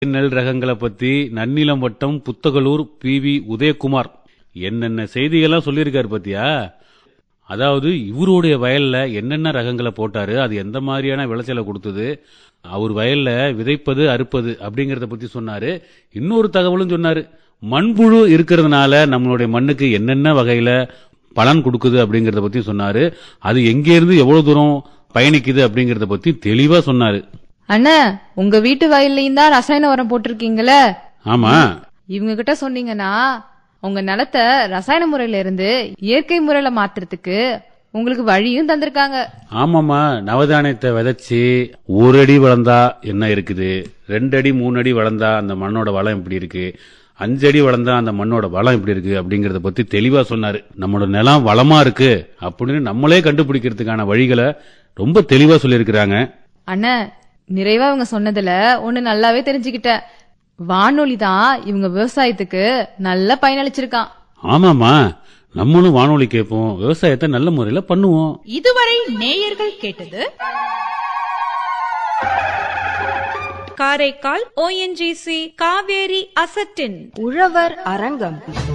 நெல் ரகங்களை பத்தி நன்னிலம் வட்டம் புத்தகலூர் பி வி உதயகுமார் என்னென்ன செய்திகள்லாம் சொல்லியிருக்காரு பாத்தியா அதாவது இவருடைய வயல்ல என்னென்ன ரகங்களை போட்டாரு அது எந்த மாதிரியான விளைச்சலை கொடுத்தது அவர் வயல்ல விதைப்பது அறுப்பது அப்படிங்கறத பத்தி சொன்னாரு இன்னொரு தகவலும் சொன்னாரு மண்புழு இருக்கிறதுனால நம்மளுடைய மண்ணுக்கு என்னென்ன வகையில பலன் கொடுக்குது அப்படிங்கறத பத்தி சொன்னாரு அது எங்க இருந்து எவ்வளவு தூரம் பயணிக்குது அப்படிங்கறத பத்தி தெளிவா சொன்னாரு அண்ணா உங்க வீட்டு வயல்லையும் தான் ரசாயன உரம் போட்டிருக்கீங்களே ஆமா இவங்க கிட்ட சொன்னீங்கன்னா உங்க நிலத்தை ரசாயன முறையில இருந்து இயற்கை முறையில மாத்துறதுக்கு உங்களுக்கு வழியும் தந்திருக்காங்க ஆமாமா நவதானியத்தை விதைச்சு ஒரு அடி வளர்ந்தா என்ன இருக்குது ரெண்டு அடி மூணு அடி வளர்ந்தா அந்த மண்ணோட வளம் எப்படி இருக்கு அஞ்சு அடி வளர்ந்தா அந்த மண்ணோட வளம் எப்படி இருக்கு அப்படிங்கறத பத்தி தெளிவா சொன்னாரு நம்மளோட நிலம் வளமா இருக்கு அப்படின்னு நம்மளே கண்டுபிடிக்கிறதுக்கான வழிகளை ரொம்ப தெளிவா சொல்லியிருக்கிறாங்க அண்ணா நிறைவா இவங்க சொன்னதுல ஒண்ணு நல்லாவே தெரிஞ்சுக்கிட்டேன் வானொலி தான் இவங்க விவசாயத்துக்கு நல்ல பயனளிச்சிருக்கான் ஆமாமா நம்மளும் வானொலி கேட்போம் விவசாயத்தை நல்ல முறையில பண்ணுவோம் இதுவரை நேயர்கள் கேட்டது காரைக்கால் ஓஎன்ஜிசி காவேரி அசட்டின் உழவர் அரங்கம்